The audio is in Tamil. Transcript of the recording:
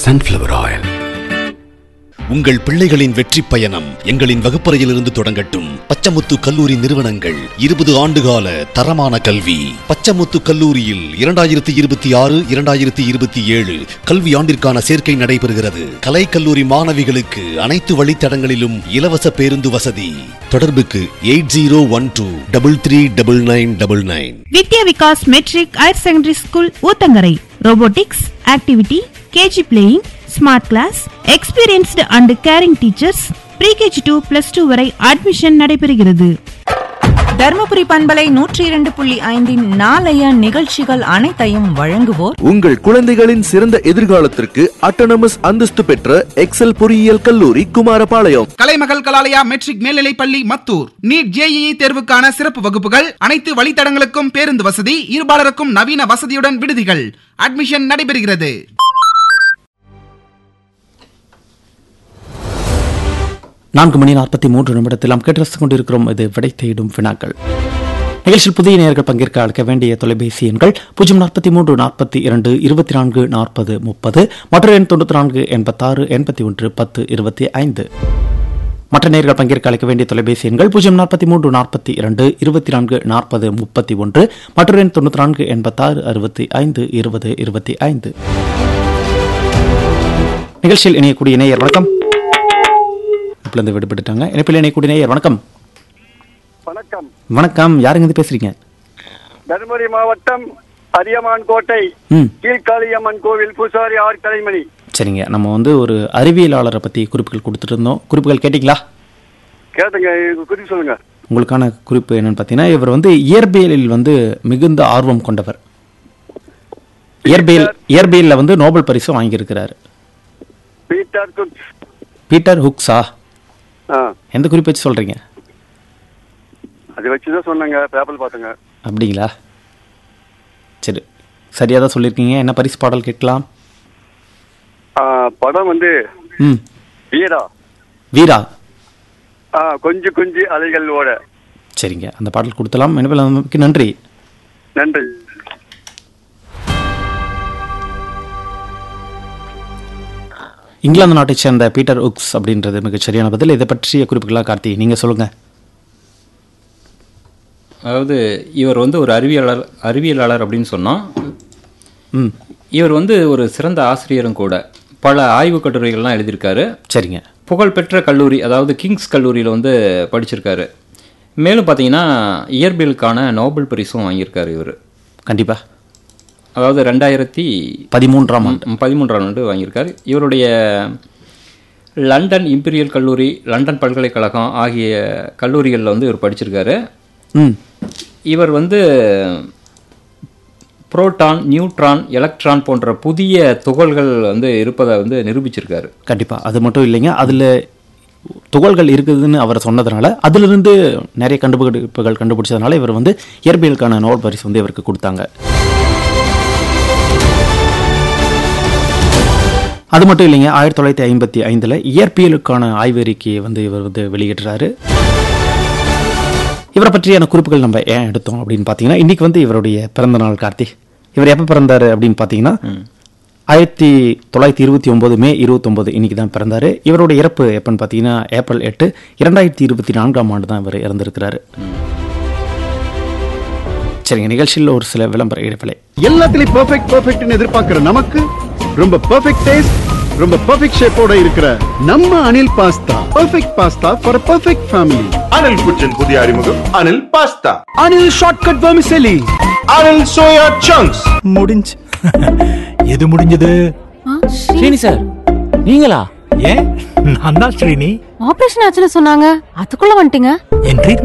சன்ஃப்ளவர் ஆயில் உங்கள் பிள்ளைகளின் வெற்றி பயணம் எங்களின் வகுப்பறையிலிருந்து தொடங்கட்டும் பச்சமுத்து கல்லூரி நிறுவனங்கள் இருபது ஆண்டுகால தரமான கல்வி பச்சமுத்து கல்லூரியில் இரண்டாயிரத்தி இருபத்தி ஆறு இரண்டாயிரத்தி இருபத்தி ஏழு கல்வி ஆண்டிற்கான சேர்க்கை நடைபெறுகிறது கலை கல்லூரி மாணவிகளுக்கு அனைத்து வழித்தடங்களிலும் இலவச பேருந்து வசதி தொடர்புக்கு eight zero one two double three double nine double nine Vidya Vikas matric higher secondary school Uthangarai robotics activity KG playing smart class experienced and caring teachers pre KG to plus two வரை அட்மிஷன் நடைபெறுகிறது தருமபுரி பண்பலை நூற்றி இரண்டு புள்ளி ஐந்தின் நாளைய நிகழ்ச்சிகள் அனைத்தையும் வழங்குவோர் உங்கள் குழந்தைகளின் சிறந்த எதிர்காலத்திற்கு அட்டானமஸ் அந்தஸ்து பெற்ற எக்ஸல் பொறியியல் கல்லூரி குமாரபாளையம் கலைமகள் கலாலயா மெட்ரிக் மேல்நிலைப் பள்ளி மத்தூர் நீட் ஜேஇஇ தேர்வுக்கான சிறப்பு வகுப்புகள் அனைத்து வழித்தடங்களுக்கும் பேருந்து வசதி இருபாலருக்கும் நவீன வசதியுடன் விடுதிகள் அட்மிஷன் நடைபெறுகிறது நான்கு மணி நாற்பத்தி மூன்று நிமிடத்தில் நாம் கேட்டு கொண்டிருக்கிறோம் இது விடை தேடும் வினாக்கள் நிகழ்ச்சியில் புதிய நேயர்கள் பங்கேற்க அழைக்க வேண்டிய தொலைபேசி எண்கள் பூஜ்ஜியம் நாற்பத்தி மூன்று நாற்பத்தி இரண்டு இருபத்தி நான்கு நாற்பது முப்பது மற்ற எண் தொண்ணூற்றி நான்கு எண்பத்தாறு எண்பத்தி ஒன்று பத்து இருபத்தி ஐந்து மற்ற நேயர்கள் பங்கேற்க அழைக்க வேண்டிய தொலைபேசி எண்கள் பூஜ்ஜியம் நாற்பத்தி மூன்று நாற்பத்தி இரண்டு இருபத்தி நான்கு நாற்பது முப்பத்தி ஒன்று மற்றொரு எண் தொண்ணூற்றி நான்கு எண்பத்தாறு அறுபத்தி ஐந்து இருபது இருபத்தி ஐந்து நிகழ்ச்சியில் இணையக்கூடிய நேயர் வணக்கம் இணைப்பிலிருந்து விடுபட்டுட்டாங்க இணைப்பில் இணையக்கூடிய நேயர் வணக்கம் வணக்கம் வணக்கம் யாருங்க இருந்து பேசுறீங்க தருமபுரி மாவட்டம் அரியமான் கோட்டை ம் கீழ்காளியம்மன் கோவில் பூசாரி ஆர் கலைமணி சரிங்க நம்ம வந்து ஒரு அறிவியலாளரை பற்றி குறிப்புகள் கொடுத்துட்டு இருந்தோம் குறிப்புகள் கேட்டிங்களா கேட்டுங்க இது குறித்து சொல்லுங்க உங்களுக்கான குறிப்பு என்னன்னு பார்த்தீங்கன்னா இவர் வந்து இயற்பியலில் வந்து மிகுந்த ஆர்வம் கொண்டவர் இயற்பியல் இயற்பியலில் வந்து நோபல் பரிசு வாங்கியிருக்கிறார் பீட்டர் குக் பீட்டர் ஹுக்ஸா ஆ எந்த குறிப்பு வச்சு சொல்கிறீங்க அதை வச்சு தான் சொன்னேங்க பேப்பர் பார்த்துங்க அப்படிங்களா சரி சரியாக தான் சொல்லியிருக்கீங்க என்ன பரிசு பாடல் கேட்கலாம் ஆ, படம் வந்து ம் வீரா வீரா ஆ கொஞ்சு கொஞ்சு அலைகள் ஓட சரிங்க அந்த பாடல் கொடுத்தலாம் எனவே நன்றி நன்றி இங்கிலாந்து நாட்டைச் சேர்ந்த பீட்டர் உக்ஸ் அப்படின்றது மிகச் சரியான பதில் இதை பற்றிய குறிப்புகளாக கார்த்தி நீங்கள் சொல்லுங்கள் அதாவது இவர் வந்து ஒரு அறிவியலாளர் அறிவியலாளர் அப்படின்னு சொன்னோம் ம் இவர் வந்து ஒரு சிறந்த ஆசிரியரும் கூட பல ஆய்வுக் கட்டுரைகள்லாம் எழுதியிருக்காரு சரிங்க புகழ்பெற்ற கல்லூரி அதாவது கிங்ஸ் கல்லூரியில் வந்து படிச்சிருக்காரு மேலும் பார்த்தீங்கன்னா இயற்பியலுக்கான நோபல் பரிசும் வாங்கியிருக்காரு இவர் கண்டிப்பாக அதாவது ரெண்டாயிரத்தி பதிமூன்றாம் ஆண்டு ம், பதிமூன்றாம் ஆண்டு வாங்கியிருக்காரு இவருடைய லண்டன் இம்பீரியல் கல்லூரி லண்டன் பல்கலைக்கழகம் ஆகிய கல்லூரிகளில் வந்து இவர் படிச்சிருக்காரு ம் இவர் வந்து புரோட்டான் நியூட்ரான் எலக்ட்ரான் போன்ற புதிய துகள்கள் வந்து இருப்பதை வந்து நிரூபிச்சிருக்காரு கண்டிப்பாக அது மட்டும் இல்லைங்க அதில் துகள்கள் இருக்குதுன்னு அவர் சொன்னதுனால அதிலிருந்து நிறைய கண்டுபிடிப்புகள் கண்டுபிடிச்சதுனால இவர் வந்து இயற்பியலுக்கான நோபல் பரிசு வந்து இவருக்கு கொடுத்தாங்க அது மட்டும் இல்லைங்க ஆயிரத்தி தொள்ளாயிரத்தி ஐம்பத்தி ஐந்தில் இயற்பியலுக்கான ஆய்வறிக்கையை வந்து இவர் வந்து வெளியிடுறாரு இவரை பற்றியான குறிப்புகள் நம்ம ஏன் எடுத்தோம் அப்படின்னு பார்த்தீங்கன்னா இன்னைக்கு வந்து இவருடைய பிறந்த நாள் கார்த்தி இவர் எப்போ பிறந்தாரு அப்படின்னு பார்த்தீங்கன்னா ஆயிரத்தி தொள்ளாயிரத்தி இருபத்தி ஒன்பது மே இருபத்தொன்பது இன்னைக்கு தான் பிறந்தாரு இவருடைய இறப்பு எப்பன்னு பார்த்தீங்கன்னா ஏப்ரல் எட்டு இரண்டாயிரத்தி இருபத்தி நான்காம் ஆண்டு தான் இவர் இறந்திருக்கிறாரு சரிங்க நிகழ்ச்சியில் ஒரு சில விளம்பர இடைவேளை எல்லாத்துலயும் பெர்ஃபெக்ட் பெர்ஃபெக்ட்னு எதிர்பார்க்கிற நமக்கு ரொம்ப பெர்ஃபெக்ட் டேஸ்ட் ரொம்ப பெர்ஃபெக்ட் ஷேப்போட இருக்கிற நம்ம Anil pasta perfect pasta for perfect family Anil kitchen புதிய அறிமுகம் Anil pasta Anil shortcut vermicelli Anil soya chunks முடிஞ்சு எது முடிஞ்சது ஸ்ரீனி சார் நீங்களா ஏன் நான் தான் ஸ்ரீனி ஆபரேஷன் ஆச்சுன்னு சொன்னாங்க அதுக்குள்ள வந்துட்டீங்க என் ட்ரீட்மெண்ட்